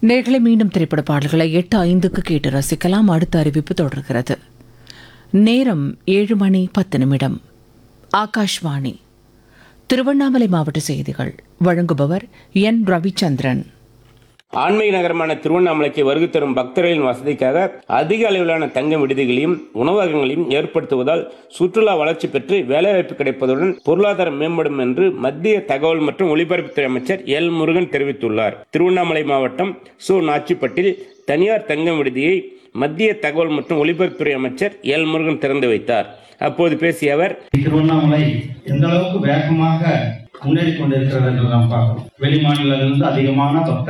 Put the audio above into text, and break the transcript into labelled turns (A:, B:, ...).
A: நேர்களை மீண்டும் திரைப்பட பாடல்களை எட்டு ஐந்துக்கு கேட்டு ரசிக்கலாம் அடுத்த அறிவிப்பு தொடர்கிறது நேரம் ஏழு மணி பத்து நிமிடம் ஆகாஷ்வாணி திருவண்ணாமலை மாவட்ட செய்திகள் வழங்குபவர் என் ரவிச்சந்திரன்
B: ஆன்மீக நகரமான திருவண்ணாமலைக்கு வருகை தரும் பக்தர்களின் வசதிக்காக அதிக அளவிலான தங்க விடுதிகளையும் உணவகங்களையும் ஏற்படுத்துவதால் சுற்றுலா வளர்ச்சி பெற்று வேலைவாய்ப்பு கிடைப்பதுடன் பொருளாதாரம் மேம்படும் என்று மத்திய தகவல் மற்றும் ஒலிபரப்புத்துறை அமைச்சர் எல் முருகன் தெரிவித்துள்ளார் திருவண்ணாமலை மாவட்டம் சு நாச்சிப்பட்டில் தனியார் தங்கம் விடுதியை மத்திய தகவல் மற்றும் ஒலிபரப்புத்துறை அமைச்சர் எல் முருகன் திறந்து வைத்தார் அப்போது பேசிய அவர்
C: திருவண்ணாமலை எந்த அளவுக்கு வேகமாக முன்னேறி கொண்டிருக்கிறது என்று நாம் பார்க்கிறோம் வெளி மாநிலங்களிலிருந்து அதிகமான பக்தர்கள்